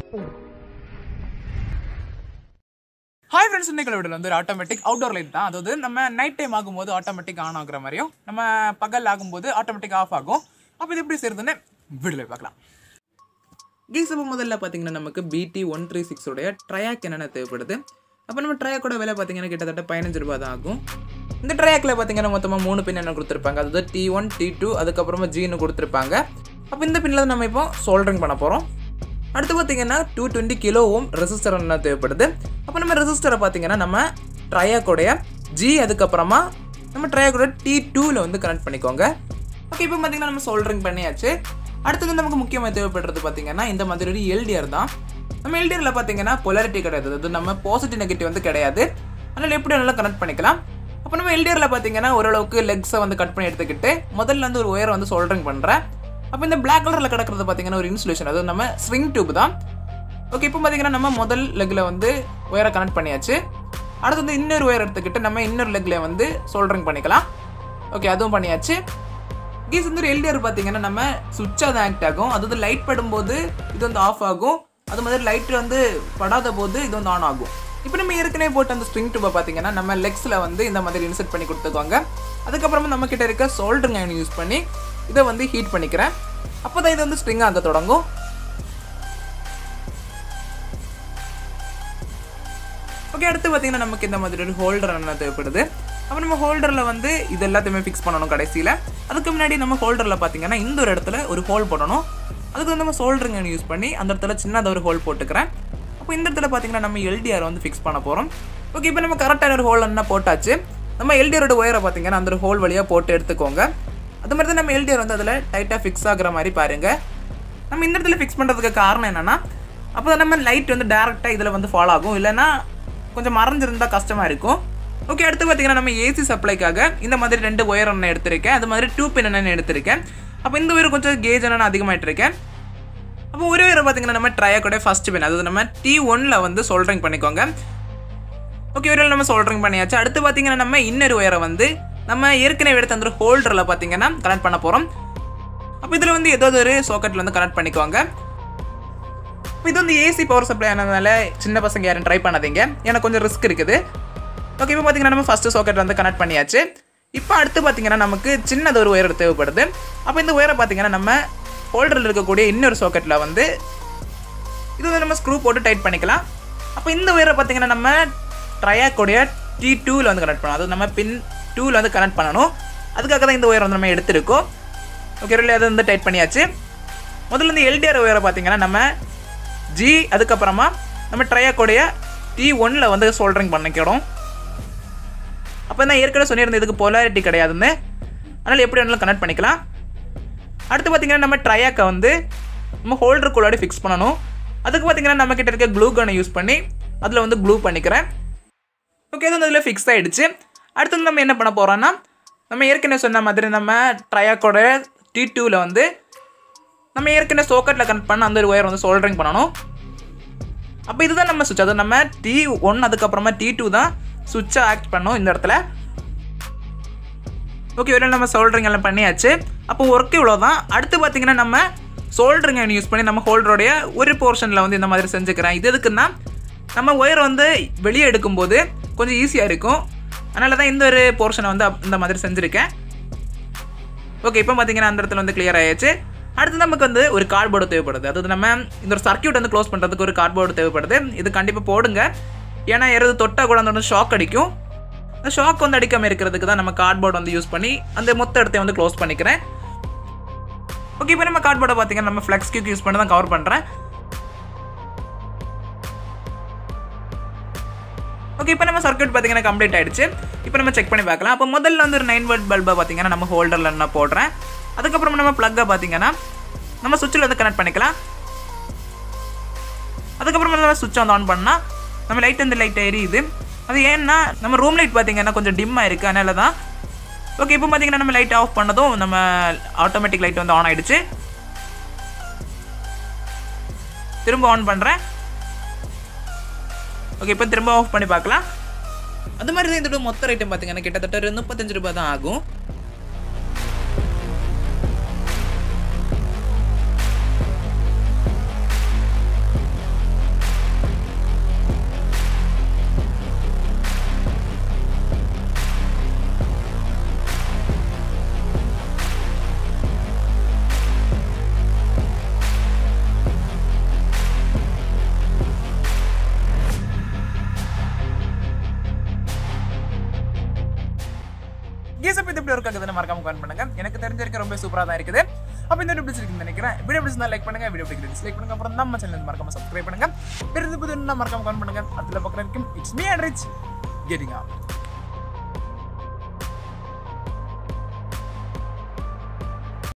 hi friends இன்னைக்கு வீடியோவில் வந்து ஒரு ஆட்டோமேட்டிக் அவுட்டோர் லைட் தான் அதாவது நம்ம நைட் டைம் ஆகும்போது ஆட்டோமேட்டிக் ஆன் ஆகுற மாதிரியும் நம்ம பகல் ஆகும்போது ஆட்டோமேட்டிக் ஆஃப் ஆகும் அப்போ இது எப்படி செய்யறதுன்னு வீடியோவில் பார்க்கலாம் கீஸ் அப்போ முதல்ல பார்த்தீங்கன்னா நமக்கு பிடி ஒன் த்ரீ சிக்ஸோடைய ட்ரையாக் என்னென்ன தேவைப்படுது அப்போ நம்ம ட்ரையாக்கோட விலை பார்த்தீங்கன்னா கிட்டத்தட்ட பதினஞ்சு ரூபாய் தான் ஆகும் இந்த ட்ரையாக்கில் பார்த்தீங்கன்னா மொத்தமாக மூணு பின் என்ன கொடுத்துருப்பாங்க அதாவது டி ஒன் டி டூ அதுக்கப்புறமா ஜின்னு கொடுத்துருப்பாங்க அப்போ இந்த பின்னில் நம்ம இப்போ சோல்டரிங் பண்ண போகிறோம் அடுத்து பார்த்தீங்கன்னா two twenty kilo ohm resistor என்ன தேவைப்படுது அப்போ நம்ம ரெசிஸ்டரை பார்த்தீங்கன்னா நம்ம ட்ரையாக்கோடைய ஜி அதுக்கப்புறமா நம்ம ட்ரையாக்கோட டி டூவில் வந்து கனெக்ட் பண்ணிக்கோங்க ஓகே இப்போ பார்த்தீங்கன்னா நம்ம சோல்டரிங் பண்ணியாச்சு அடுத்தது நமக்கு முக்கியமாக தேவைப்படுறது பார்த்தீங்கன்னா இந்த மாதிரி ஒரு எல்டிஆர் தான் நம்ம எல்டிஆரில் பார்த்தீங்கன்னா பொலாரிட்டி கிடையாது அது நம்ம பாசிட்டிவ் நெகட்டிவ் வந்து கிடையாது அதனால் எப்படி நல்லா கனெக்ட் பண்ணிக்கலாம் அப்போ நம்ம எல்டிஆரில் பார்த்தீங்கன்னா ஓரளவுக்கு லெக்ஸை வந்து கட் பண்ணி எடுத்துக்கிட்டு முதல்ல வந்து ஒரு ஒயரை வந்து சோல்டரிங் பண்ணுறேன் அப்போ இந்த பிளாக் கலரில் கிடக்கிறது பார்த்தீங்கன்னா ஒரு இன்சுலேஷன் அது நம்ம ஸ்விங் டியூப் தான் ஓகே இப்போ பார்த்தீங்கன்னா நம்ம முதல் லெக்கில் வந்து ஒயரை கனெக்ட் பண்ணியாச்சு அடுத்து வந்து இன்னொரு ஒயர் எடுத்துக்கிட்டு நம்ம இன்னொரு லெக்கில் வந்து சோல்டரிங் பண்ணிக்கலாம் ஓகே அதுவும் பண்ணியாச்சு கீஸ் வந்து ஒரு எல்டிஆர் பார்த்தீங்கன்னா நம்ம சுவிட்சாக தான் ஆக்ட் ஆகும் அது வந்து லைட் படும்போது இது வந்து ஆஃப் ஆகும் அது மாதிரி லைட் வந்து படாத போது இது வந்து ஆன் ஆகும் இப்போ நம்ம ஏற்கனவே போட்ட அந்த ஸ்ப்ரிங் டியூப்பை பார்த்தீங்கன்னா நம்ம லெக்ஸில் வந்து இந்த மாதிரி இன்செர்ட் பண்ணி கொடுத்துக்கோங்க அதுக்கப்புறமா நம்ம கிட்ட இருக்க சோல்டரிங் அயன் யூஸ் பண்ணி இதை வந்து ஹீட் பண்ணிக்கிறேன் அப்போ தான் இது வந்து ஸ்ப்ரிங் ஆக தொடங்கும் ஓகே அடுத்து பார்த்தீங்கன்னா நமக்கு இந்த மாதிரி ஒரு ஹோல்டர் என்ன தேவைப்படுது அப்போ நம்ம ஹோல்டரில் வந்து இது எல்லாத்தையுமே ஃபிக்ஸ் பண்ணணும் கடைசியில் அதுக்கு முன்னாடி நம்ம ஹோல்டரில் பார்த்தீங்கன்னா இந்த ஒரு இடத்துல ஒரு ஹோல் போடணும் அதுக்கு வந்து நம்ம சோல்டரிங் யூஸ் பண்ணி அந்த இடத்துல சின்னதாக ஒரு ஹோல் போட்டுக்கிறேன் அப்போ இந்த இடத்துல பார்த்தீங்கன்னா நம்ம எல்டிஆர் வந்து ஃபிக்ஸ் பண்ண போகிறோம் ஓகே இப்போ நம்ம கரெக்டான ஒரு ஹோல் என்ன போட்டாச்சு நம்ம எல்டிஆரோட ஒயரை பார்த்தீங்கன்னா அந்த ஒரு ஹோல் வழியாக போட்டு எடுத்துக்கோங்க அது மாதிரி தான் நம்ம எல்டிஆர் வந்து அதில் டைட்டாக ஃபிக்ஸ் ஆகுற மாதிரி பாருங்கள் நம்ம இந்த இடத்துல ஃபிக்ஸ் பண்ணுறதுக்கு காரணம் என்னென்னா அப்போ தான் நம்ம லைட் வந்து டேரெக்டாக இதில் வந்து ஃபாலோ ஆகும் இல்லைன்னா கொஞ்சம் மறைஞ்சிருந்தால் கஷ்டமாக இருக்கும் ஓகே அடுத்து பார்த்தீங்கன்னா நம்ம ஏசி சப்ளைக்காக இந்த மாதிரி ரெண்டு ஒயர் ஒன்று எடுத்திருக்கேன் அது மாதிரி டூ பின் என்னென்னு எடுத்திருக்கேன் அப்போ இந்த ஒயர் கொஞ்சம் கேஜ் என்னென்னு அதிகமாகிட்டு இருக்கேன் அப்போ ஒரு ஒயரை பார்த்தீங்கன்னா நம்ம ட்ரையாக்கோட ஃபஸ்ட் பின் அதாவது நம்ம டி ஒனில் வந்து சோல்டரிங் பண்ணிக்கோங்க ஓகே ஒரு நம்ம சோல்டரிங் பண்ணியாச்சு அடுத்து பார்த்தீங்கன்னா நம்ம இன்னொரு ஒயரை வந்து நம்ம ஏற்கனவே எடுத்த அந்த ஹோல்டரில் பார்த்தீங்கன்னா கனெக்ட் பண்ண போகிறோம் அப்போ இதில் வந்து ஏதாவது ஒரு சாக்கெட்டில் வந்து கனெக்ட் பண்ணிக்கோங்க இப்போ இது வந்து ஏசி பவர் சப்ளை ஆனதுனால சின்ன பசங்க யாரும் ட்ரை பண்ணாதீங்க ஏன்னா கொஞ்சம் ரிஸ்க் இருக்குது ஓகே இப்போ பார்த்தீங்கன்னா நம்ம ஃபஸ்ட்டு சாக்கெட் வந்து கனெக்ட் பண்ணியாச்சு இப்போ அடுத்து பார்த்தீங்கன்னா நமக்கு சின்னது ஒரு ஒயர் தேவைப்படுது அப்போ இந்த ஒயரை பார்த்தீங்கன்னா நம்ம ஹோல்டரில் இருக்கக்கூடிய இன்னொரு சாக்கெட்டில் வந்து இது வந்து நம்ம ஸ்க்ரூ போட்டு டைட் பண்ணிக்கலாம் அப்போ இந்த ஒயரை பார்த்தீங்கன்னா நம்ம ட்ரையாக்கோடைய டி டூவில் வந்து கனெக்ட் பண்ணணும் அது நம்ம பின் டூவில் வந்து கனெக்ட் பண்ணணும் அதுக்காக தான் இந்த ஒயர் வந்து நம்ம எடுத்திருக்கோம் ஓகே இல்லை அதை வந்து டைட் பண்ணியாச்சு முதல்ல இந்த எல்டிஆர் ஒயரை பார்த்தீங்கன்னா நம்ம ஜி அதுக்கப்புறமா நம்ம ட்ரையாக்கோடைய டி ஒனில் வந்து சோல்டரிங் பண்ணிக்கிறோம் அப்போ நான் ஏற்கனவே சொல்லியிருந்தேன் இதுக்கு பொலாரிட்டி கிடையாதுன்னு அதனால் எப்படி வேணாலும் கனெக்ட் பண்ணிக்கலாம் அடுத்து பார்த்தீங்கன்னா நம்ம ட்ரையாக்கை வந்து நம்ம ஹோல்டருக்குள்ளாடி ஃபிக்ஸ் பண்ணணும் அதுக்கு பார்த்தீங்கன்னா நம்ம கிட்ட இருக்க க்ளூ கனை யூஸ் பண்ணி அதில் வந்து க்ளூ பண்ணிக்கிறேன் ஓகே அது வந்து அதில் ஃபிக்ஸ் ஆகிடுச்சு அடுத்து நம்ம என்ன பண்ண போகிறோன்னா நம்ம ஏற்கனவே சொன்ன மாதிரி நம்ம ட்ரையாக்கோட டி டூவில் வந்து நம்ம ஏற்கனவே சோக்கெட்டில் கனெக்ட் பண்ண அந்த ஒரு ஒயர் வந்து சோல்டரிங் பண்ணணும் அப்போ இதுதான் நம்ம சுவிட்ச் அது நம்ம டி ஒன் அதுக்கப்புறமா டி டூ தான் சுவிட்சை ஆக்ட் பண்ணோம் இந்த இடத்துல ஓகே இவ்வளோ நம்ம சோல்டரிங் எல்லாம் பண்ணியாச்சு அப்போ ஒர்க் இவ்வளோ தான் அடுத்து பார்த்தீங்கன்னா நம்ம சோல்டரிங் யூஸ் பண்ணி நம்ம ஹோல்டருடைய ஒரு போர்ஷனில் வந்து இந்த மாதிரி செஞ்சுக்கிறேன் இது எதுக்குன்னா நம்ம ஒயர் வந்து வெளியே எடுக்கும்போது கொஞ்சம் ஈஸியாக இருக்கும் அதனால தான் இந்த ஒரு போர்ஷனை வந்து அப்- இந்த மாதிரி செஞ்சுருக்கேன் ஓகே இப்போ பார்த்தீங்கன்னா அந்த இடத்துல வந்து கிளியர் ஆயாச்சு அடுத்து நமக்கு வந்து ஒரு கார்ட்போர்டு தேவைப்படுது அதாவது நம்ம இந்த ஒரு சர்க்யூட் வந்து க்ளோஸ் பண்ணுறதுக்கு ஒரு கார்ட்போர்டு தேவைப்படுது இது கண்டிப்பாக போடுங்க ஏன்னா யாராவது தொட்டால் கூட அந்த ஷாக் அடிக்கும் அந்த ஷாக் வந்து அடிக்காமல் இருக்கிறதுக்கு தான் நம்ம கார்ட்போர்டு வந்து யூஸ் பண்ணி அந்த மொத்த இடத்தையும் வந்து க்ளோஸ் பண்ணிக்கிறேன் ஓகே இப்போ நம்ம கார்ட்போர்டை பார்த்தீங்கன்னா நம்ம ஃப்ளெக்ஸ் கியூக் யூஸ் பண்ணி தான் கவர் பண்ணுறேன் ஓகே இப்போ நம்ம சர்க்யூட் பார்த்தீங்கன்னா கம்ப்ளீட் ஆயிடுச்சு இப்போ நம்ம செக் பண்ணி பார்க்கலாம் அப்போ முதல்ல வந்து ஒரு நைன் வோல்ட் பல்பை பார்த்தீங்கன்னா நம்ம ஹோல்டரில் நான் போடுறேன் அதுக்கப்புறம் நம்ம ப்ளக்கை பார்த்தீங்கன்னா நம்ம சுவிட்சில் வந்து கனெக்ட் பண்ணிக்கலாம் அதுக்கப்புறம் நம்ம சுவிட்ச் வந்து ஆன் பண்ணால் நம்ம லைட் வந்து லைட் எரியுது அது ஏன்னா நம்ம ரூம் லைட் பார்த்தீங்கன்னா கொஞ்சம் டிம்மாக இருக்குது அதனால தான் ஓகே இப்போ பார்த்தீங்கன்னா நம்ம லைட் ஆஃப் பண்ணதும் நம்ம ஆட்டோமேட்டிக் லைட் வந்து ஆன் ஆயிடுச்சு திரும்ப ஆன் பண்ணுறேன் ஓகே இப்போ திரும்ப ஆஃப் பண்ணி பார்க்கலாம் அது மாதிரி தான் இதோட மொத்த ரேட்டும் பார்த்தீங்கன்னா கிட்டத்தட்ட ஒரு முப்பத்தஞ்சு ரூபாய் தான் ஆகும் கேஸ் அப்போ இது எப்படி இருக்காது மறக்காம கமெண்ட் பண்ணுங்க எனக்கு தெரிஞ்ச வரைக்கும் ரொம்ப சூப்பராக தான் இருக்குது அப்போ இந்த வீடியோ பிடிச்சிருக்குன்னு நினைக்கிறேன் வீடியோ பிடிச்சிருந்தா லைக் பண்ணுங்க வீடியோ பிடிக்கிறது டிஸ்லைக் பண்ணுங்க அப்புறம் நம்ம சேனல் மறக்காம சப்ஸ்கிரைப் பண்ணுங்க பிறகு புது மறக்காம கமெண்ட் பண்ணுங்க அதில் பக்கம் இருக்கும் it's me and rich getting of